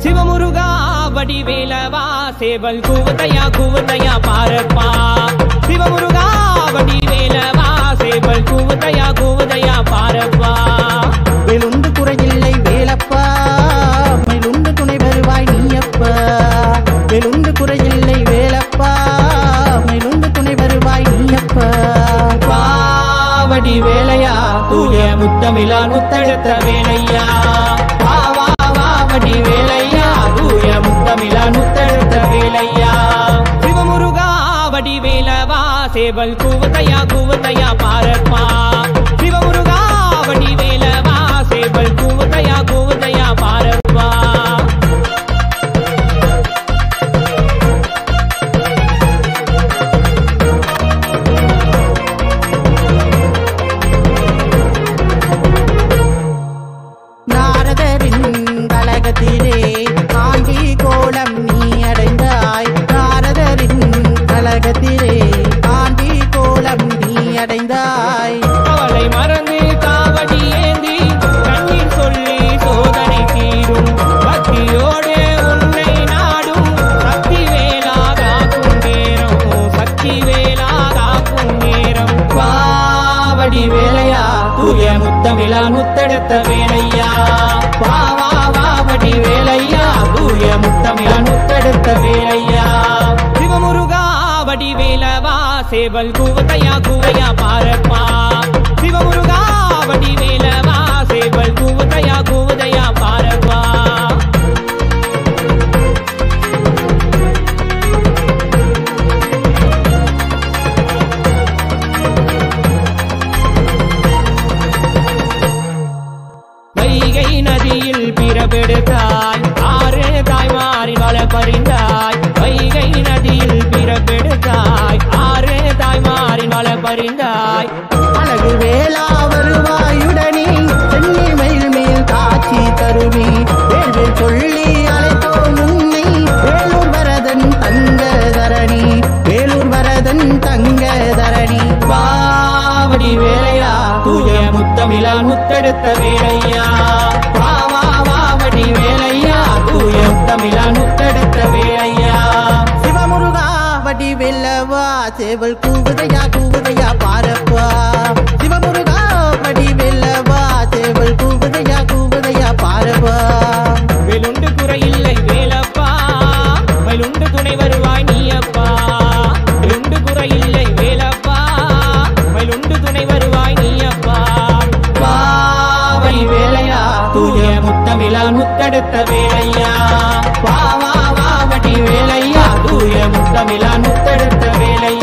சிவமுருகா வடிவேலவா சேவல் கூவதையா கூவதையா பாரப்பா சிவமுருகா வடிவேலவா சேவல் கூவதையா கூவதையா பாரப்பா வெளுந்து குறையில்லை வேலப்பா மேலுண்டு துணை வருவாய் நீயப்பா வெளுந்து குறையில்லை வேலப்பா மேலுண்டு துணை வருவாய் நீயப்பா பாவடி வேலையா தூய முத்தமிழா முத்தெடுத்த வேலையா வா வா வாவடி வேலையா தூய முத்தமிழா முத்தெடுத்த வேலையா சிவமுருகா வடி வேலவா சேவல் கூவதையா கூவதையா பாரப்பா சிவமுருகா வடி வேலவா சேவல் கூவதையா கூவதையா பாரப்பா நாரதரின் கலகத்திலே ஆண்டி கோலம் நீ அடைந்தாய் நாரதரின் கலகத்திலே ஆண்டி கோலம் நீ அடைந்தாய் அவளை மறந்து காவடி ஏந்தி கண்ணீர் சொல்லி சோதனை தீரும் பக்தியோடு உன்னை நாடும் சக்தி வேலாகாக்கும் நேரம் சக்தி வேலாகாக்கும் நேரம் பாவடி வேலையா தூய முத்தமிழா முத்தெடுத்த வேலையா வா வா வாவடி வேலையா தூய முத்தமிழா முத்தெடுத்த வேலையா சிவமுருகா வடி வேலவா சேவல் கூவதையா கூவையா பாரப்பா சிவமுருகா வடி வேலவா சேவல் கூவதையா கூவதையா பாரப்பா வைகை நதியில் பிறப்பெடுத்தாய் ஆறு தாய்மாரி வள பறிந்தாய் வைகை நதியில் பிறப்பெடுத்தாய் ஆறு தாய்மாரி வள பறிந்தாய் அழகு வேளா வருவாயுடனே சென்னி மயில் மேல் காட்சி தருவி வேள்வேல் சொல்லி அழைத்தோம் உன்னை வேலூர் வரதன் தங்க தரணி வேலூர் வரதன் தங்க தரணி பாவடி வேலையா தூய முத்தமிழா முத்தெடுத்த வேலையா வா வா வாவடி வேலையா தூய முத்தமிழா முத்தெடுத்த வேலையா சிவமுருகா வடி வெல்லவா சேவல் கூவுதையா கூவுதையா பாரப்பா சிவமுருகா வடி வெல்லவா சேவல் கூவுதையா கூவுதையா பாரப்பா வேலுண்டு குறையில்லை வேலப்பா மயிலுண்டு துணை வருவாய் நீயப்பா வேலுண்டு குறையில்லை வேலப்பா மயிலுண்டு துணை வருவாய் நீயப்பா பாவை வேலையா தூய முத்தமிழா முத்தெடுத்த வேலையா வா வா வாவடி வேலையா தூய முத்தமிழா முத்தெடுத்த வேலையா